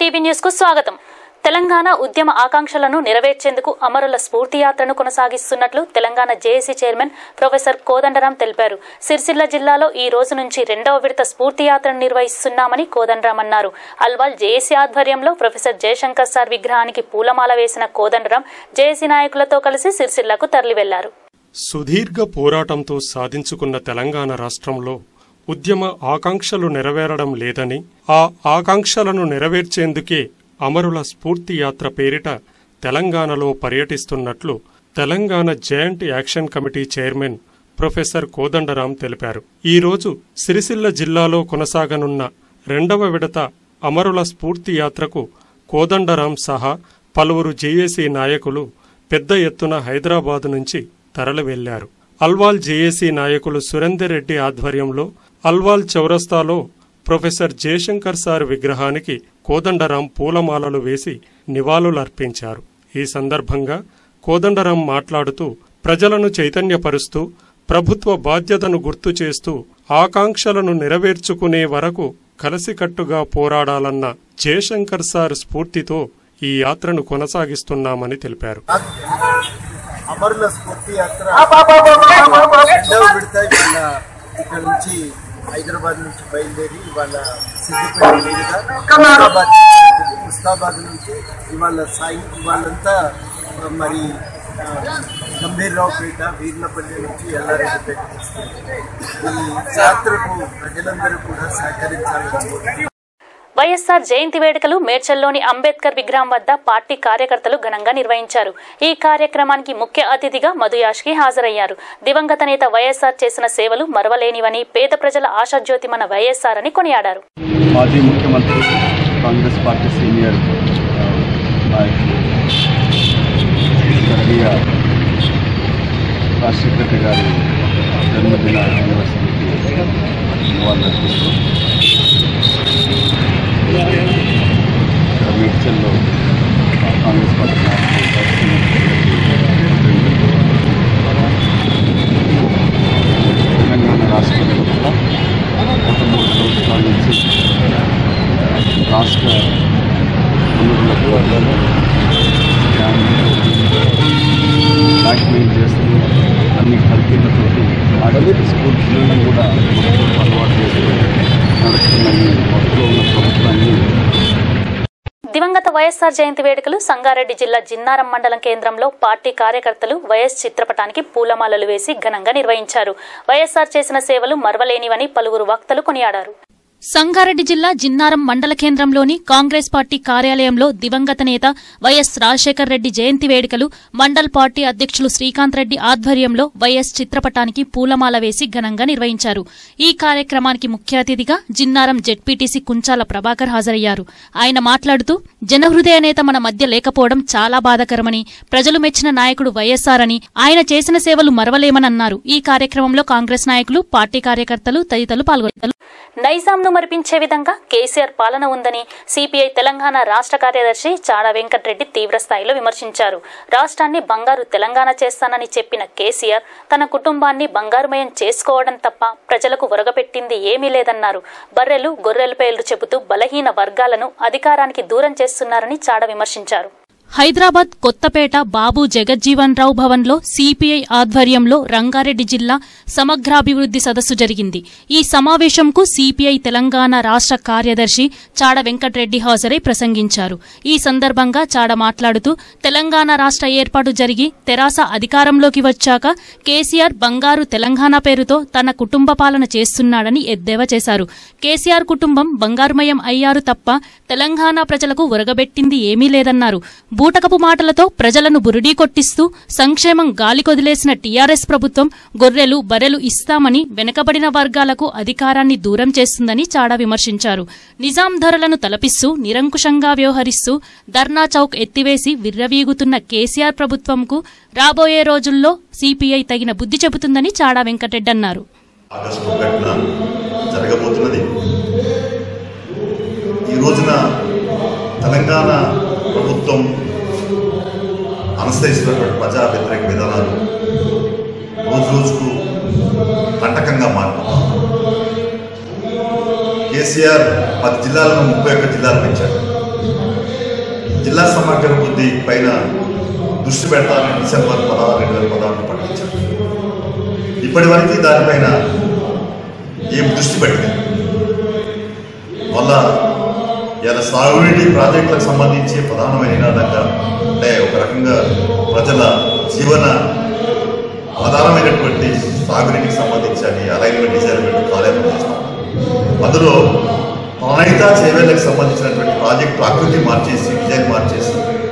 TV news కు స్వాగతం తెలంగాణ ఉద్యమ ఆకాంక్షలను నెరవేర్చేందుకు అమరుల స్ఫూర్తి యాత్రను కొనసాగిస్తున్నట్లు Telangana JAC chairman professor Kodandaram తెలిపారు సిరిసిల్ల జిల్లాలో ఈ రోజు నుంచి రెండవ విడత స్ఫూర్తి యాత్రను నిర్వహిస్తున్నామని కోదండరాం అన్నారు అల్వాల్ జేఏసీ ఆధ్వర్యంలో ప్రొఫెసర్ జయశంకర్ సార్ విగ్రహానికి పూలమాల వేసిన కోదండరాం జేఏసీ నాయకులతో కలిసి సిరిసిల్లకు తరలి వెళ్లారు సుదీర్ఘ పోరాటంతో సాధించుకున్న తెలంగాణ రాష్ట్రంలో ఉద్యమ ఆకాంక్షలు నెరవేరడం లేదని ఆ ఆకాంక్షలను నెరవేర్చేందుకే అమరుల స్ఫూర్తి యాత్ర పేరిట తెలంగాణలో పర్యటిస్తున్నట్లు Telangana joint action committee chairman professor Kodandaram తెలిపారు ఈ రోజు సిరిసిల్ల జిల్లాలో కొనసాగనున్న రెండవ విడత అమరుల స్ఫూర్తి యాత్రకు కోదండరాం సహా పలువురు జేఏసీ నాయకులు పెద్ద ఎత్తున హైదరాబాద్ నుంచి తరలి వెళ్లారు అల్వాల్ జేఏసీ నాయకులు సురేందర్ రెడ్డి ఆధ్వర్యంలో అల్వాల్ చౌరస్తాలో ప్రొఫెసర్ జయశంకర్ సార్ విగ్రహానికి కోదండరాం పూలమాలలు వేసి నివాళులర్పించారు ఈ సందర్భంగా కోదండరాం మాట్లాడుతూ ప్రజలను చైతన్యపరుస్తూ ప్రభుత్వ బాధ్యతను గుర్తు చేస్తూ ఆకాంక్షలను నెరవేర్చుకునే వరకు కలిసికట్టుగా పోరాడాలన్న జయశంకర్ సార్ స్ఫూర్తితో ఈ యాత్రను కొనసాగిస్తున్నామని తెలిపారు అమరుల స్ఫూర్తి యాత్ర రెండవ విడత ఇవాళ ఇక్కడ నుంచి హైదరాబాద్ నుంచి బయలుదేరి ఇవాళ సిద్దిపేట మీదుగా ముస్తాబాద్ చేరుకుంటుంది. ముస్తాబాద్ నుంచి ఇవాళ సాయి ఇవాళంతా మరి ఆ, గంభీర్రావుపేట వీర్లపల్లి నుంచి ఎల్లారెడ్డిపేట వస్తుంది ఈ యాత్రకు ప్రజలందరూ కూడా సహకరించాలని కోరుతున్నాను. వైఎస్సార్ జయంతి వేడుకలు మేడ్చల్లోని అంబేద్కర్ విగ్రహం వద్ద పార్టీ కార్యకర్తలు ఘనంగా నిర్వహించారు ఈ కార్యక్రమానికి ముఖ్య అతిథిగా మధుయాష్కి హాజరయ్యారు దివంగత నేత వైఎస్సార్ చేసిన సేవలు మరవలేనివని పేద ప్రజల ఆశాజ్యోతి మన వైఎస్సార్ అని కొనియాడారు మాజీ ముఖ్యమంత్రి కాంగ్రెస్ పార్టీ సీనియర్ ఆ, నాయకులు స్వర్గీయ రాజశేఖర్ గారి జన్మదిన యూనివర్సిటీకి నివాళులర్పిస్తూ ఇక్కడ మేడ్చల్లో కాంగ్రెస్ పార్టీ నాయకులు తెలంగాణ రాష్ట్రంలో కూడా గత మూడు సంవత్సరాల నుంచి రాష్ట్ర అమరులకు బ్లాక్మెయిల్ చేస్తూ అన్ని కల్తీలతోటి ఆడపిల్ల స్కూల్ పిల్లలను కూడా మొత్తం అలవాటు చేస్తూ నడుస్తున్న ఈ మొత్తంలో ఉన్న ప్రభుత్వాన్ని దివంగత వైఎస్సార్ జయంతి వేడుకలు సంగారెడ్డి జిల్లా జిన్నారం మండలం కేంద్రంలో పార్టీ కార్యకర్తలు వైఎస్ చిత్రపటానికి పూలమాలలు వేసి ఘనంగా నిర్వహించారు వైఎస్సార్ చేసిన సేవలు మరవలేనివని పలువురు వక్తలు కొనియాడారు సంగారెడ్డి జిల్లా జిన్నారం మండల కేంద్రంలోని కాంగ్రెస్ పార్టీ కార్యాలయంలో దివంగత నేత వైఎస్ రాజశేఖర్ రెడ్డి జయంతి వేడుకలు మండల్ పార్టీ అధ్యక్షులు శ్రీకాంత్ రెడ్డి ఆధ్వర్యంలో వైఎస్ చిత్రపటానికి పూలమాల వేసి ఘనంగా నిర్వహించారు ఈ కార్యక్రమానికి ముఖ్య అతిథిగా జిన్నారం జెడ్పీటీసీ కుంచాల ప్రభాకర్ హాజరయ్యారు ఆయన మాట్లాడుతూ జనహృదయ నేత మన మధ్య లేకపోవడం చాలా బాధాకరమని ప్రజలు మెచ్చిన నాయకుడు వైఎస్సార్ అని ఆయన చేసిన సేవలు మరవలేమనన్నారు ఈ కార్యక్రమంలో కాంగ్రెస్ నాయకులు పార్టీ కార్యకర్తలు తదితరులు పాల్గొన్నారు నైజాంను మరిపించే విధంగా కేసీఆర్ పాలన ఉందని సిపిఐ తెలంగాణ రాష్ట్ర కార్యదర్శి చాడా వెంకటరెడ్డి తీవ్రస్థాయిలో విమర్శించారు రాష్ట్రాన్ని బంగారు తెలంగాణ చేస్తానని చెప్పిన కేసీఆర్ తన కుటుంబాన్ని బంగారుమయం చేసుకోవడం తప్ప ప్రజలకు ఒరగపెట్టింది ఏమీ లేదన్నారు బర్రెలు గొర్రెల పేర్లు చెబుతూ బలహీన వర్గాలను అధికారానికి దూరం చేస్తున్నారని చాడ విమర్శించారు హైదరాబాద్ కొత్తపేట బాబు జగజ్జీవన్ రావు భవన్లో సిపిఐ ఆధ్వర్యంలో రంగారెడ్డి జిల్లా సమగ్రాభివృద్ది సదస్సు జరిగింది ఈ సమావేశంకు సిపిఐ తెలంగాణ రాష్ట్ర కార్యదర్శి చాడ వెంకటరెడ్డి హాజరై ప్రసంగించారు ఈ సందర్భంగా చాడ మాట్లాడుతూ తెలంగాణ రాష్ట్ర ఏర్పాటు జరిగి తెరాస అధికారంలోకి వచ్చాక కేసీఆర్ బంగారు తెలంగాణ పేరుతో తన కుటుంబ పాలన చేస్తున్నాడని ఎద్దేవా చేశారు కేసీఆర్ కుటుంబం బంగారుమయం అయ్యారు తప్ప తెలంగాణ ప్రజలకు ఒరగబెట్టింది ఏమీ లేదన్నారు బూటకపు మాటలతో ప్రజలను బురుడీ కొట్టిస్తూ సంక్షేమం గాలికొదిలేసిన టీఆర్ఎస్ ప్రభుత్వం గొర్రెలు బర్రెలు ఇస్తామని వెనకబడిన వర్గాలకు అధికారాన్ని దూరం చేస్తుందని చాడా విమర్శించారు నిజాం ధరలను తలపిస్తూ నిరంకుశంగా వ్యవహరిస్తూ ధర్నా చౌక్ ఎత్తివేసి విర్రవీగుతున్న కేసీఆర్ ప్రభుత్వంకు రాబోయే రోజుల్లో సిపిఐ తగిన బుద్ధి చెబుతుందని చాడా వెంకటరెడ్డి అన్నారు ఆగస్టు ఒకటిన జరగబోతున్నది ఈ రోజున తెలంగాణ ప్రభుత్వం అనుసరిస్తున్నటువంటి ప్రజా వ్యతిరేక విధానాలు రోజు రోజుకు కంటకంగా మారుతున్నాయి కేసీఆర్ పది జిల్లాలను ముప్పై ఒక్క జిల్లాలు పెంచాడు జిల్లా సమగ్ర అభివృద్ధి పైన దృష్టి పెడతానని డిసెంబర్ పదహారు రెండు వేల పదహారు ప్రకటించారు ఇప్పటి వరకు దానిపైన ఏం దృష్టి పెట్టలేదు వల్ల ఇలా సాగునీటి ప్రాజెక్టులకు సంబంధించి ప్రధానమైన నినాదంగా అంటే ఒక రకంగా ప్రజల జీవన ఆధారమైనటువంటి సాగునీటికి సంబంధించి అని అలైన్మెంట్ డిజైన్మెంట్ కార్యక్రమం చేస్తాం అందులో ప్రణయిత చేవేళ్ళకి సంబంధించినటువంటి ప్రాజెక్టు ఆకృతి మార్చేసి డిజైన్ మార్చేసి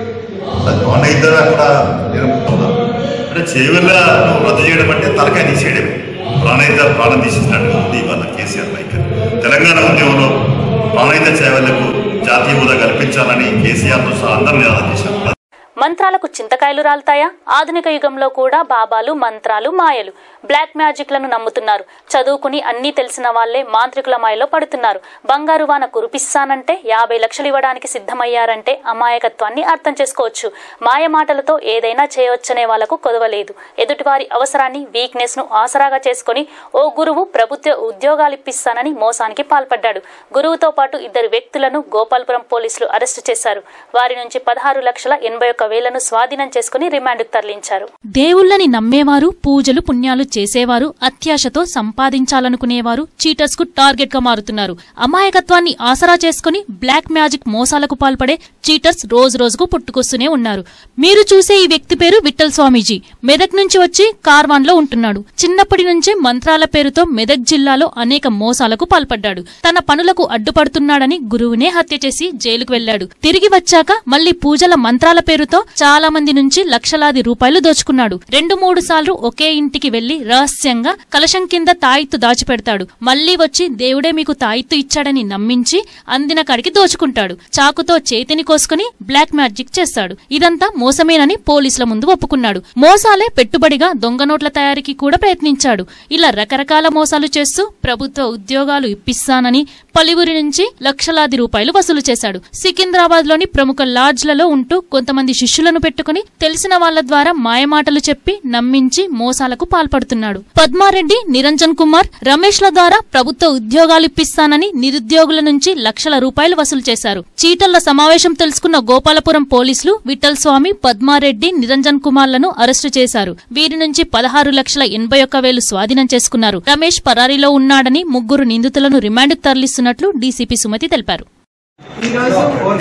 అది ప్రణయిత అక్కడ నిర్మిస్తున్నారు అంటే చేవేళ్ళ రద్దు చేయడం అంటే తలకాయ తీసేయడం ప్రాణహిత ప్రాణం తీసేసినట్టు ఉంది వాళ్ళ కేసీఆర్ వైఖరి తెలంగాణ ఉద్యమంలో ప్రాణహిత చేవేళ్లకు జాతీయ హోదా కల్పించాలని కేసీఆర్తో సహా అందరూ నినాదం చేశారు మంత్రాలకు చింతకాయలు రాలుతాయా ఆధునిక యుగంలో కూడా బాబాలు మంత్రాలు మాయలు బ్లాక్ మ్యాజిక్లను నమ్ముతున్నారు చదువుకుని అన్నీ తెలిసిన వాళ్లే మాంత్రికుల మాయలో పడుతున్నారు బంగారు వాన కురిపిస్తానంటే యాభై లక్షలు ఇవ్వడానికి సిద్ధమయ్యారంటే అమాయకత్వాన్ని అర్థం చేసుకోవచ్చు మాయ మాటలతో ఏదైనా చేయవచ్చనే వాళ్లకు కొదవలేదు ఎదుటివారి అవసరాన్ని వీక్నెస్ ను ఆసరాగా చేసుకుని ఓ గురువు ప్రభుత్వ ఉద్యోగాలు ఇప్పిస్తానని మోసానికి పాల్పడ్డాడు గురువుతో పాటు ఇద్దరు వ్యక్తులను గోపాల్పురం పోలీసులు అరెస్టు చేశారు వారి నుంచి పదహారు లక్షల ఎనభై ఒక్క వేలను స్వాధీనం చేసుకుని రిమాండ్కు తరలించారు దేవుళ్ళని నమ్మేవారు పూజలు పుణ్యాలు చేసేవారు అత్యాశతో సంపాదించాలనుకునేవారు చీటర్స్ కు టార్గెట్ గా మారుతున్నారు అమాయకత్వాన్ని ఆసరా చేసుకుని బ్లాక్ మ్యాజిక్ మోసాలకు పాల్పడే చీటర్స్ రోజు రోజుకు పుట్టుకొస్తూనే ఉన్నారు మీరు చూసే ఈ వ్యక్తి పేరు విఠల్ స్వామీజీ మెదక్ నుంచి వచ్చి కార్వాన్ లో ఉంటున్నాడు చిన్నప్పటి నుంచే మంత్రాల పేరుతో మెదక్ జిల్లాలో అనేక మోసాలకు పాల్పడ్డాడు తన పనులకు అడ్డుపడుతున్నాడని గురువునే హత్య చేసి జైలుకు వెళ్లాడు తిరిగి వచ్చాక మళ్లీ పూజల మంత్రాల పేరుతో చాలా మంది నుంచి లక్షలాది రూపాయలు దోచుకున్నాడు రెండు మూడు సార్లు ఒకే ఇంటికి వెళ్లి రహస్యంగా కలశం కింద తాయిత్తు దాచిపెడతాడు మళ్లీ వచ్చి దేవుడే మీకు తాయిత్తు ఇచ్చాడని నమ్మించి అందిన కాడికి దోచుకుంటాడు చాకుతో చేతిని కోసుకుని బ్లాక్ మ్యాజిక్ చేస్తాడు ఇదంతా మోసమేనని పోలీసుల ముందు ఒప్పుకున్నాడు మోసాలే పెట్టుబడిగా దొంగ నోట్ల తయారీకి కూడా ప్రయత్నించాడు ఇలా రకరకాల మోసాలు చేస్తూ ప్రభుత్వ ఉద్యోగాలు ఇప్పిస్తానని పలువురి నుంచి లక్షలాది రూపాయలు వసూలు చేశాడు సికింద్రాబాద్ లోని ప్రముఖ లాడ్జ్లలో ఉంటూ కొంతమంది శిష్యులను పెట్టుకుని తెలిసిన వాళ్ల ద్వారా మాయమాటలు చెప్పి నమ్మించి మోసాలకు పాల్పడుతున్నాడు పద్మారెడ్డి నిరంజన్ కుమార్ రమేష్ల ద్వారా ప్రభుత్వ ఉద్యోగాలు ఇప్పిస్తానని నిరుద్యోగుల నుంచి లక్షల రూపాయలు వసూలు చేశారు చీటల సమావేశం తెలుసుకున్న గోపాలపురం పోలీసులు విఠల్ స్వామి పద్మారెడ్డి నిరంజన్ కుమార్లను అరెస్టు చేశారు వీరి నుంచి పదహారు లక్షల ఎనభై ఒక్క వేలు స్వాధీనం చేసుకున్నారు రమేష్ పరారీలో ఉన్నాడని ముగ్గురు నిందితులను రిమాండ్కు తరలిస్తున్నట్లు డీసీపీ సుమతి తెలిపారు ఈరోజు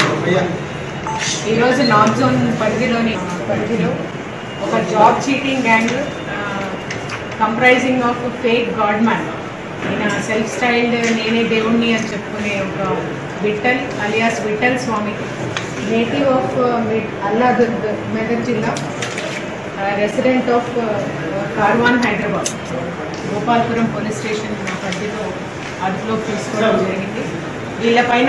ఈరోజు నార్త్ జోన్ పరిధిలోని పరిధిలో ఒక job cheating gang comprising of fake god man ఈయన సెల్ఫ్ స్టైల్డ్ నేనే దేవుణ్ణి అని చెప్పుకునే ఒక Vithal alias Vithal Swamy native of Alladurg Medak జిల్లా resident of Karwan Hyderabad Gopalpuram police station పరిధిలో అదుపులోకి తీసుకోవడం జరిగింది వీళ్ళపైన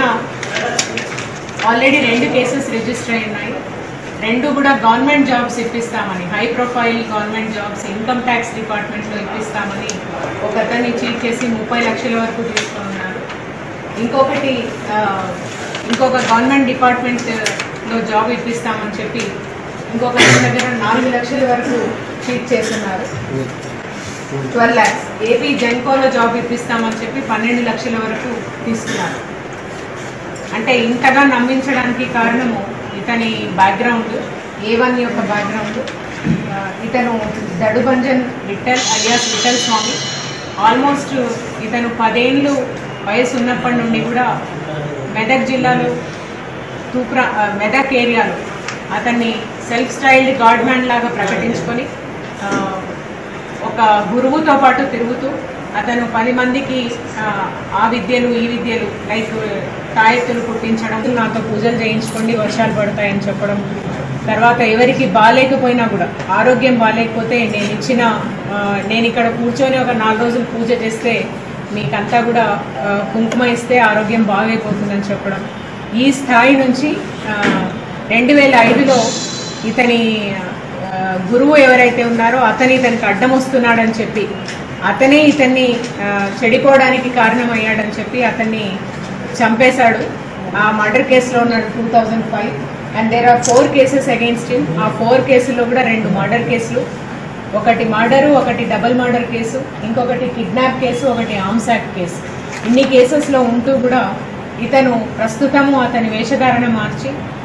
ఆల్రెడీ రెండు కేసెస్ రిజిస్టర్ అయి ఉన్నాయి రెండు కూడా గవర్నమెంట్ జాబ్స్ ఇప్పిస్తామని high profile government jobs income tax డిపార్ట్మెంట్లో ఇప్పిస్తామని ఒక అతన్ని చీట్ చేసి ముప్పై లక్షల వరకు తీసుకొని ఉన్నారు ఇంకొకటి ఆ, ఇంకొక గవర్నమెంట్ డిపార్ట్మెంట్లో జాబ్ ఇప్పిస్తామని చెప్పి ఇంకొక అతని దగ్గర నాలుగు లక్షల వరకు చీట్ చేస్తున్నారు ట్వెల్వ్ ల్యాక్స్ ఏపీ జెన్కోలో జాబ్ ఇప్పిస్తామని చెప్పి పన్నెండు లక్షల వరకు తీసుకున్నారు అంటే ఇంతగా నమ్మించడానికి కారణము ఇతని బ్యాక్గ్రౌండ్ ఏ వన్ యొక్క బ్యాక్గ్రౌండ్ ఆ, ఇతను దడుబంజన్ విఠల్ అలియాస్ విఠల్ స్వామి ఆల్మోస్ట్ ఇతను పదేళ్ళు వయసు ఉన్నప్పటి నుండి కూడా మెదక్ జిల్లాలో తూప్రా ఆ, మెదక్ ఏరియాలో అతన్ని సెల్ఫ్ స్టైల్డ్ గాడ్ మ్యాన్ లాగా ప్రకటించుకొని ఆ, ఒక గురువుతో పాటు తిరుగుతూ అతను పది మందికి ఆ, ఆ విద్యలు ఈ విద్యలు లైక్ తాయెత్తులు కుట్టించడం నాతో పూజలు చేయించుకోండి వర్షాలు పడతాయని చెప్పడం తర్వాత ఎవరికి బాగాలేకపోయినా కూడా ఆరోగ్యం బాగాలేకపోతే నేను ఇచ్చిన ఆ, నేను ఇక్కడ కూర్చొని ఒక నాలుగు రోజులు పూజ చేస్తే మీకంతా కూడా ఆ, కుంకుమ ఇస్తే ఆరోగ్యం బాగైపోతుందని చెప్పడం ఈ స్థాయి నుంచి రెండు వేల ఐదులో ఇతని ఆ, గురువు ఎవరైతే ఉన్నారో అతని ఇతనికి అడ్డం వస్తున్నాడని చెప్పి అతనే ఇతన్ని ఆ, చెడిపోవడానికి కారణమయ్యాడని చెప్పి అతన్ని చంపేశాడు ఆ మర్డర్ కేసులో ఉన్నాడు two thousand five and there are four cases against him ఆ ఫోర్ కేసుల్లో కూడా రెండు మర్డర్ కేసులు ఒకటి మర్డరు ఒకటి డబుల్ మర్డర్ కేసు ఇంకొకటి కిడ్నాప్ కేసు ఒకటి ఆర్మ్స్ యాక్ట్ కేసు ఇన్ని కేసెస్లో ఉంటూ కూడా ఇతను ప్రస్తుతము అతని వేషధారణ మార్చి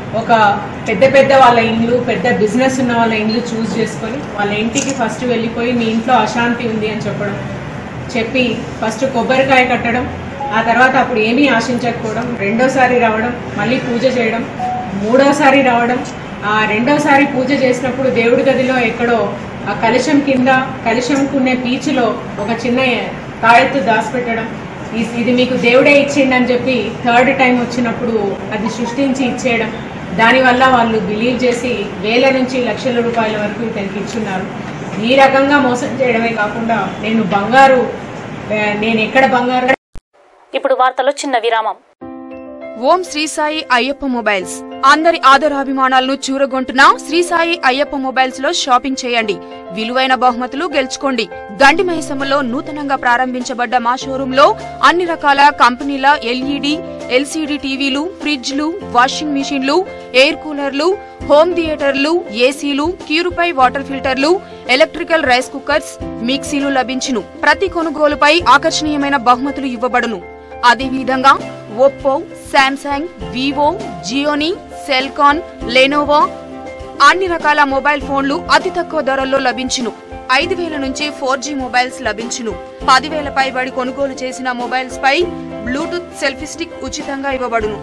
ఒక పెద్ద పెద్ద వాళ్ళ ఇండ్లు పెద్ద బిజినెస్ ఉన్న వాళ్ళ ఇండ్లు చూస్ చేసుకొని వాళ్ళ ఇంటికి ఫస్ట్ వెళ్ళిపోయి మీ ఇంట్లో అశాంతి ఉంది అని చెప్పడం చెప్పి ఫస్ట్ కొబ్బరికాయ కట్టడం ఆ తర్వాత అప్పుడు ఏమీ ఆశించకపోవడం రెండోసారి రావడం మళ్ళీ పూజ చేయడం మూడోసారి రావడం ఆ రెండోసారి పూజ చేసినప్పుడు దేవుడి గదిలో ఎక్కడో ఆ కలశం కింద కలశంకునే పీచులో ఒక చిన్న తాయెత్తు దాచిపెట్టడం ఈ- ఇది మీకు దేవుడే ఇచ్చిండని చెప్పి థర్డ్ టైం వచ్చినప్పుడు అది సృష్టించి ఇచ్చేయడం దానివల్ల వాళ్ళు బిలీవ్ చేసి వేల నుంచి లక్షల రూపాయల వరకు ఇతనికి ఇచ్చున్నారు ఈ రకంగా మోసం చేయడమే కాకుండా నేను బంగారు ఆ, నేను ఎక్కడ బంగారు ఇప్పుడు వార్తలో చిన్న విరామం ఓం శ్రీ సాయి అయ్యప్ప మొబైల్స్ అందరి ఆదరాభిమానాలను చూరగొంటున్న శ్రీ సాయి అయ్యప్ప మొబైల్స్ లో షాపింగ్ చేయండి విలువైన బహుమతులు గెలుచుకోండి గండి మైసమ్మలో నూతనంగా ప్రారంభించబడ్డ మా షోరూమ్ లో అన్ని రకాల కంపెనీల ఎల్ఈడి ఎల్సీడీ టీవీలు ఫ్రిడ్జ్లు వాషింగ్ మిషన్లు ఎయిర్ కూలర్లు హోమ్ థియేటర్లు ఏసీలు క్యూరుపై వాటర్ ఫిల్టర్లు ఎలక్ట్రికల్ రైస్ కుక్కర్స్ మిక్సీలు లభించును ప్రతి కొనుగోలుపై ఆకర్షణీయమైన బహుమతులు ఇవ్వబడును అదేవిధంగా Oppo Samsung Vivo Gionee Celkon Lenovo అన్ని రకాల మొబైల్ ఫోన్లు అతి తక్కువ ధరల్లో లభించును ఐదు వేల నుంచి ఫోర్ జీ మొబైల్స్ లభించును పదివేల పైబడి కొనుగోలు చేసిన మొబైల్స్ పై బ్లూటూత్ సెల్ఫీ స్టిక్ ఉచితంగా ఇవ్వబడును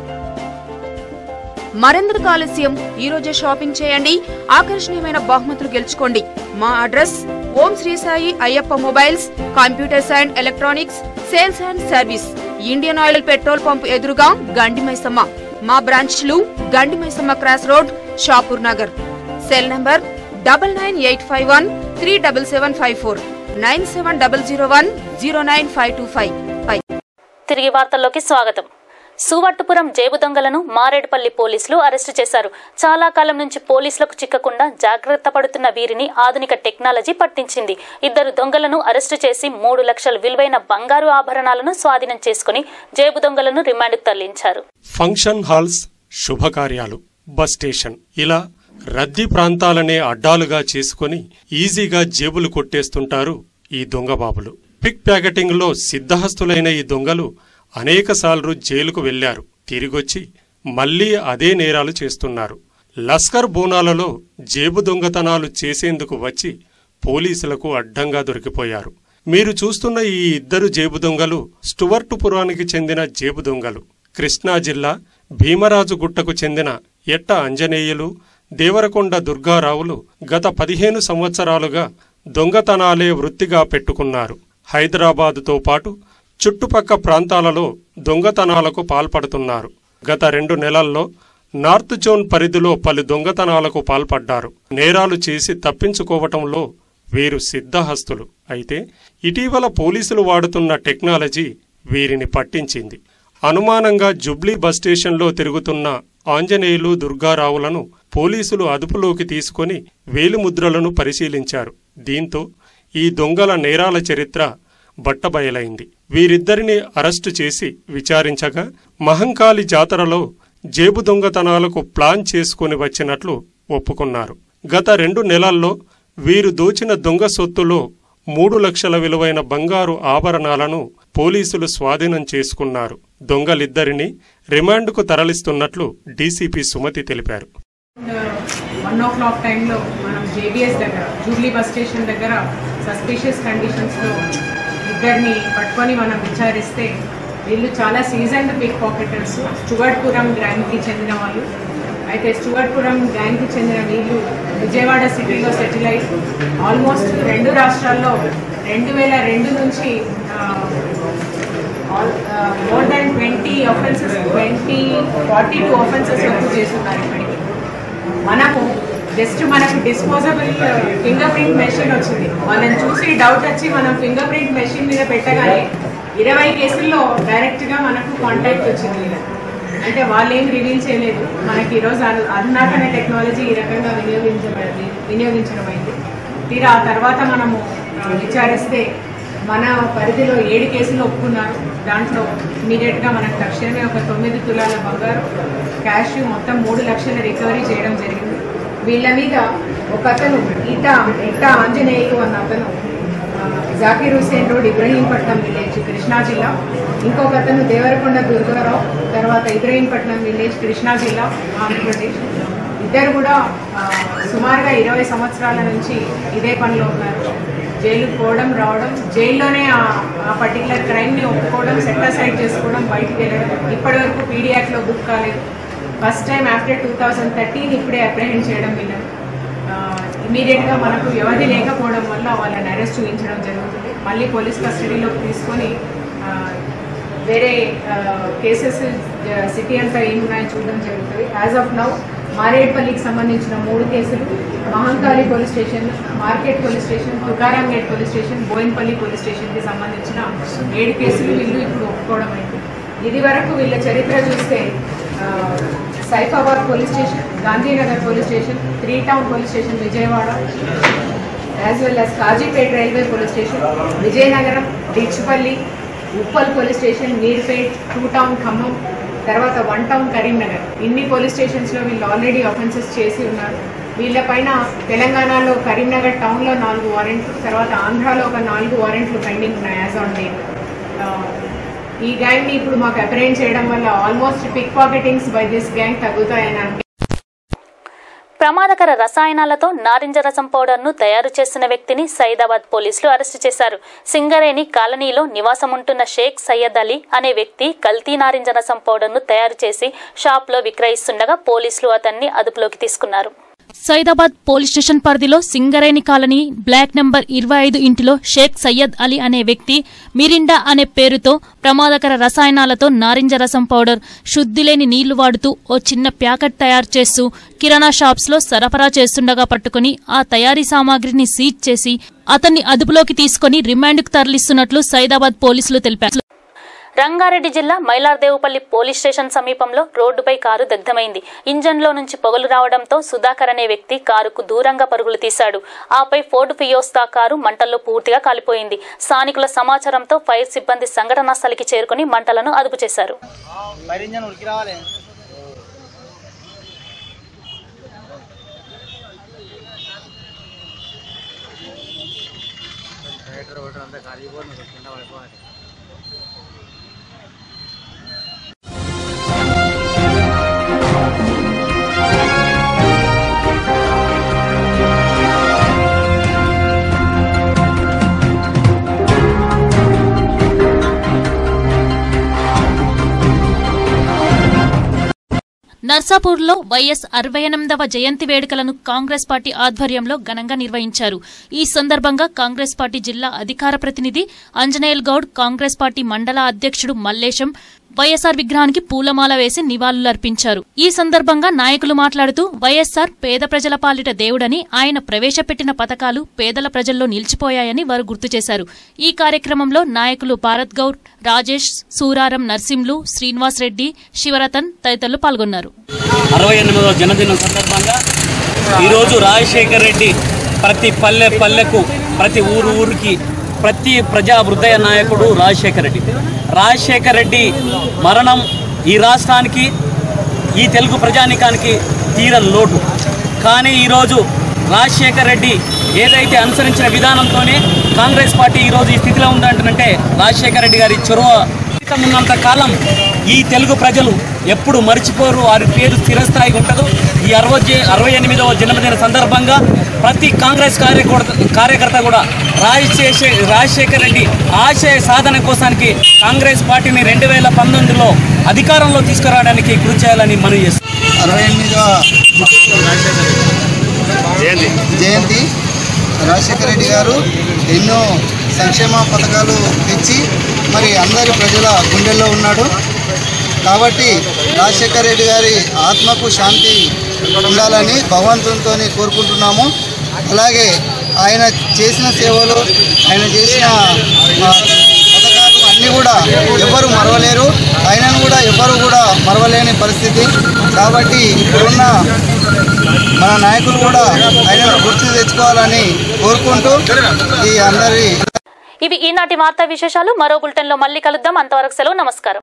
మరెందుకు ఆలస్యం ఈ రోజే షాపింగ్ చేయండి ఆకర్షణీయమైన బహుమతులు గెలుచుకోండి మా address Om Sri Sai Ayyappa mobiles computers and electronics sales and service Indian oil petrol pump ఎదురుగా గండి మైసమ్మ మా బ్రాంచ్లు Gandi Maisamma cross road Shapur Nagar cell number double nine eight five one three double seven five four nine seven double zero one zero nine five two five five తిరిగి వార్తల్లోకి స్వాగతం సువట్టుపురం జేబు దొంగలను మారేడుపల్లి పోలీసులు arrest చేశారు చాలా కాలం నుంచి పోలీసులకు చిక్కకుండా జాగ్రత్త పడుతున్న వీరిని ఆధునిక టెక్నాలజీ పట్టించింది ఇద్దరు దొంగలను అరెస్టు చేసి మూడు లక్షల విలువైన బంగారు ఆభరణాలను స్వాధీనం చేసుకుని జేబు దొంగలను రిమాండ్కు తరలించారు ఫంక్షన్ హాల్స్ శుభకార్యాలు బస్ స్టేషన్ ఇలా రద్దీ ప్రాంతాలనే అడ్డాలుగా చేసుకొని ఈజీగా జేబులు కొట్టేస్తుంటారు ఈ దొంగబాబులు పిక్ ప్యాకెటింగ్లో సిద్ధహస్తులైన ఈ దొంగలు అనేకసార్లు జైలుకు వెళ్లారు తిరిగొచ్చి మళ్లీ అదే నేరాలు చేస్తున్నారు లస్కర్ బోనాలలో జేబు దొంగతనాలు చేసేందుకు వచ్చి పోలీసులకు అడ్డంగా దొరికిపోయారు మీరు చూస్తున్న ఈ ఇద్దరు జేబు దొంగలు స్టువర్టుపురానికి చెందిన జేబు దొంగలు కృష్ణా జిల్లా భీమరాజు గుట్టకు చెందిన ఎట్ట అంజనేయులు దేవరకొండ దుర్గారావులు గత పదిహేను సంవత్సరాలుగా దొంగతనాలే వృత్తిగా పెట్టుకున్నారు హైదరాబాదుతో పాటు చుట్టుపక్క ప్రాంతాలలో దొంగతనాలకు పాల్పడుతున్నారు గత రెండు నెలల్లో నార్త్ జోన్ పరిధిలో పలు దొంగతనాలకు పాల్పడ్డారు నేరాలు చేసి తప్పించుకోవటంలో వీరు సిద్ధహస్తులు అయితే ఇటీవల పోలీసులు వాడుతున్న టెక్నాలజీ వీరిని పట్టించింది అనుమానంగా జుబ్లీ బస్ స్టేషన్లో తిరుగుతున్న ఆంజనేయులు దుర్గారావులను పోలీసులు అదుపులోకి తీసుకొని వేలిముద్రలను పరిశీలించారు దీంతో ఈ దొంగల నేరాల చరిత్ర బట్టబయలైంది వీరిద్దరిని అరెస్టు చేసి విచారించగా మహంకాళి జాతరలో జేబు దొంగతనాలకు ప్లాన్ చేసుకుని వచ్చినట్లు ఒప్పుకున్నారు గత రెండు నెలల్లో వీరు దోచిన దొంగ సొత్తులో మూడు లక్షల విలువైన బంగారు ఆభరణాలను పోలీసులు స్వాధీనం చేసుకున్నారు దొంగలిద్దరిని రిమాండ్కు తరలిస్తున్నట్లు డీసీపీ సుమతి తెలిపారు వన్ ఓ క్లాక్ టైంలో మనం జేబీఎస్ దగ్గర జూబ్లీ బస్ స్టేషన్ దగ్గర సస్పీషియస్ కండిషన్స్లో ఇద్దరిని పట్టుకొని మనం విచారిస్తే వీళ్ళు చాలా సీజన్డ్ పిక్ పాకెటర్స్ స్టువర్ట్పురం గ్యాంగ్కి చెందిన వాళ్ళు అయితే స్టువర్ట్పురం గ్యాంగ్కి చెందిన వీళ్ళు విజయవాడ సిటీలో సెటిల్ అయి ఆల్మోస్ట్ రెండు రాష్ట్రాల్లో రెండు వేల రెండు నుంచి more than twenty offences twenty forty two offences వరకు చేస్తున్నారు ఇప్పటికి మనము జస్ట్ మనకు డిస్పోజబుల్ ఫింగర్ ప్రింట్ మెషిన్ వచ్చింది వాళ్ళని చూసి డౌట్ వచ్చి మనం ఫింగర్ ప్రింట్ మెషిన్ మీద పెట్టగానే ఇరవై కేసుల్లో డైరెక్ట్గా మనకు కాంటాక్ట్ వచ్చింది వీళ్ళకి అంటే వాళ్ళు ఏం రివీల్ చేయలేదు మనకి ఈరోజు అరు- అరుణాక్ అనే టెక్నాలజీ ఈ రకంగా వినియోగించబడింది వినియోగించడం అయింది తీరా ఆ తర్వాత మనము ఆ, విచారిస్తే మన పరిధిలో ఏడు కేసులు ఒప్పుకున్నారు దాంట్లో ఇమీడియట్గా మనకు తక్షణమే ఒక తొమ్మిది తులాల బంగారు క్యాష్ మొత్తం మూడు లక్షల రికవరీ చేయడం జరిగింది వీళ్ళ మీద ఒక అతను ఈట ఇట్ట ఆంజనేయులు అన్న అతను ఆ, జాకీర్ హుసేన్ రోడ్ ఇబ్రహీంపట్నం విలేజ్ కృష్ణా జిల్లా ఇంకొక అతను దేవరకొండ దుర్గారావు తర్వాత ఇబ్రహీంపట్నం విలేజ్ కృష్ణా జిల్లా ఆంధ్రప్రదేశ్ ఇద్దరు కూడా ఆ, సుమారుగా ఇరవై సంవత్సరాల నుంచి ఇదే పనిలో ఉన్నారు జైలుకు పోవడం రావడం జైల్లోనే ఆ ఆ పర్టికులర్ క్రైమ్ని ఒప్పుకోవడం సెట్ చేసుకోవడం బయటికి వెళ్ళడం ఇప్పటి వరకు పీడియాక్లో బుక్ కాలేదు first time after two thousand thirteen ఇప్పుడే అప్రహెండ్ చేయడం విన్నాం ఇమీడియట్గా మనకు వ్యవధి లేకపోవడం వల్ల వాళ్ళని అరెస్ట్ చూపించడం జరుగుతుంది మళ్ళీ పోలీస్ కస్టడీలోకి తీసుకొని ఆ, వేరే కేసెస్ సిటీ అంతా ఏమున్నాయో చూడడం జరుగుతుంది యాజ్ ఆఫ్ నౌ మారేడ్పల్లికి సంబంధించిన మూడు కేసులు Mahankali police station market police station Tukaram gate police station Boinpally police స్టేషన్కి సంబంధించిన ఏడు కేసులు వీళ్ళు ఇప్పుడు ఒప్పుకోవడం అయింది ఇది వరకు వీళ్ళ చరిత్ర చూస్తే ఆ, Saifabad police station Gandhinagar police station three town police station Vijayawada as well as Kazipet railway police station Vizianagaram Dichpally Uppal police station Meerpet two town Khammam తర్వాత వన్ టౌన్ కరీంనగర్ ఇన్ని పోలీస్ స్టేషన్స్లో వీళ్ళు ఆల్రెడీ ఆఫెన్సెస్ చేసి ఉన్నారు వీళ్ళపైన తెలంగాణలో కరీంనగర్ టౌన్లో నాలుగు వారెంట్లు తర్వాత ఆంధ్రాలో ఒక నాలుగు వారెంట్లు పెండింగ్ ఉన్నాయి యాజ్ ఆన్ డేట్ ఈ గ్యాంగ్ని ఇప్పుడు మాకు అప్రెండ్ చేయడం వల్ల almost pick pocketings by this gang తగ్గుతాయని అనుకుంటున్నాను. ప్రమాదకర రసాయనాలతో నారింజ రసం పౌడర్ను తయారు చేసిన వ్యక్తిని సైదాబాద్ పోలీసులు అరెస్టు చేశారు సింగరేణి కాలనీలో నివాసముంటున్న షేక్ సయ్యద్ అలీ అనే వ్యక్తి కల్తీ నారింజ రసం పౌడర్ను తయారు చేసి షాప్లో విక్రయిస్తుండగా పోలీసులు అతన్ని అదుపులోకి తీసుకున్నారు సైదాబాద్ పోలీస్ స్టేషన్ పరిధిలో సింగరేణి కాలనీ బ్లాక్ నెంబర్ ఇరవై ఐదు ఇంటిలో షేక్ సయ్యద్ అలీ అనే వ్యక్తి మిరిండా అనే పేరుతో ప్రమాదకర రసాయనాలతో నారింజ రసం పౌడర్ శుద్ధి లేని నీళ్లు వాడుతూ ఓ చిన్న ప్యాకెట్ తయారు చేస్తూ కిరాణా షాప్స్ లో సరఫరా చేస్తుండగా పట్టుకుని ఆ తయారీ సామాగ్రిని సీజ్ చేసి అతన్ని అదుపులోకి తీసుకుని రిమాండ్కు తరలిస్తున్నట్లు సైదాబాద్ పోలీసులు తెలిపారు రంగారెడ్డి జిల్లా మైలార్దేవుపల్లి పోలీస్ స్టేషన్ సమీపంలో రోడ్డుపై కారు దగ్ధమైంది ఇంజన్లో నుంచి పొగలు రావడంతో సుధాకర్ అనే వ్యక్తి కారుకు దూరంగా పరుగులు తీశాడు ఆపై ఫోర్డ్ ఫియోస్తా కారు మంటల్లో పూర్తిగా కాలిపోయింది స్థానికుల సమాచారంతో ఫైర్ సిబ్బంది సంఘటనా స్థలికి చేరుకుని మంటలను అదుపు చేశారు నర్సాపూర్లో వైఎస్ అరవై ఎనిమిదవ జయంతి వేడుకలను కాంగ్రెస్ పార్టీ ఆధ్వర్యంలో ఘనంగా నిర్వహించారు ఈ సందర్భంగా కాంగ్రెస్ పార్టీ జిల్లా అధికార ప్రతినిధి అంజనేయల్ గౌడ్ కాంగ్రెస్ పార్టీ మండల అధ్యక్షుడు మల్లేశం వైఎస్ఆర్ విగ్రహానికి పూలమాల వేసి నివాళులర్పించారు ఈ సందర్భంగా నాయకులు మాట్లాడుతూ వైఎస్ఆర్ పేద ప్రజల పాలిట దేవుడని ఆయన ప్రవేశపెట్టిన పథకాలు పేదల ప్రజల్లో నిలిచిపోయాయని వారు గుర్తు చేశారు ఈ కార్యక్రమంలో నాయకులు భారత్ గౌడ్ రాజేష్ సూరారం నర్సింలు శ్రీనివాస్ రెడ్డి శివరతన్ తదితరులు పాల్గొన్నారు అరవై ఎనిమిదవ జన్మదినం సందర్భంగా ఈరోజు రాజశేఖర్ రెడ్డి ప్రతి పల్లె పల్లెకు ప్రతి ఊరు ఊరికి ప్రతి ప్రజా హృదయ నాయకుడు రాజశేఖర్ రెడ్డి రాజశేఖర్ రెడ్డి మరణం ఈ రాష్ట్రానికి ఈ తెలుగు ప్రజానికానికి తీరని లోటు కానీ ఈరోజు రాజశేఖర్ రెడ్డి ఏదైతే అనుసరించిన విధానంతోనే కాంగ్రెస్ పార్టీ ఈరోజు ఈ స్థితిలో ఉందంటే రాజశేఖర్ రెడ్డి గారి చొరవ ఉన్నంత కాలం ఈ తెలుగు ప్రజలు ఎప్పుడు మర్చిపోరు వారి పేరు స్థిరస్థాయిగా ఉండదు ఈ అరవై అరవై ఎనిమిదవ జన్మదిన సందర్భంగా ప్రతి కాంగ్రెస్ కార్యకర్త కార్యకర్త కూడా రాజశేఖర్ రాజశేఖర్ రెడ్డి ఆశయ సాధన కోసానికి కాంగ్రెస్ పార్టీని రెండు వేల పంతొమ్మిదిలో అధికారంలో తీసుకురావడానికి కృషి చేయాలని మనం చేస్తాం అరవై ఎనిమిదవ జయంతి రాజశేఖర రెడ్డి గారు ఎన్నో సంక్షేమ పథకాలు తెచ్చి మరి అందరి ప్రజల గుండెల్లో ఉన్నాడు కాబట్టి రాజశేఖర రెడ్డి గారి ఆత్మకు శాంతి ఉండాలని భగవంతునితో కోరుకుంటున్నాము అలాగే ఆయన చేసిన సేవలు ఆయన చేసిన ఆ, పథకాలు అన్నీ కూడా ఎవరు మరవలేరు ఆయనను కూడా ఎవరు కూడా మరవలేని పరిస్థితి కాబట్టి ఇప్పుడున్న మన నాయకులు కూడా ఆయనను గుర్తు తెచ్చుకోవాలని కోరుకుంటూ ఈ అందరి ఇవి ఈనాటి వార్తా విశేషాలు మరో బులెటిన్లో మళ్ళీ కలుద్దాం అంతవరకు సెలవు నమస్కారం